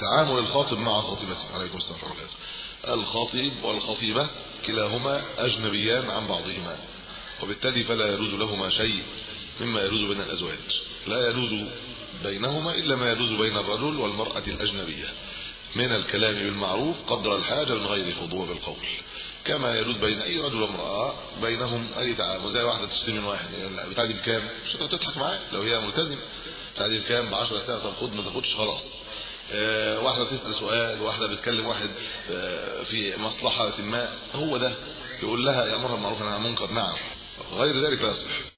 تعامل الخاطب مع خاطبته عليكم السلام ورحمه الله الخاطب والخطيبه كلاهما اجنبيان عن بعضهما وبالتالي فلا يجوز لهما شيء مما يجوز بين الازواج لا يجوز بينهما الا ما يجوز بين الرجل والمراه الاجنبيه من الكلام بالمعروف قدر الحاجه من غير خضوع بالقول كما يجوز بين اي رجل وامراه بينهم اي تعامل زي واحده تشتري من واحد بتاع دي بكام مش هتضحك معاه لو هي ملتزمه بتاع دي بكام ب 10 ساعه تاخد ما تاخدش خلاص آه، واحده تسال سؤال واحده بتكلم واحد آه، في مصلحه ما هو ده يقول لها يامرها بالمعروف ونهى عن المنكر نعم غير ذلك لا يصح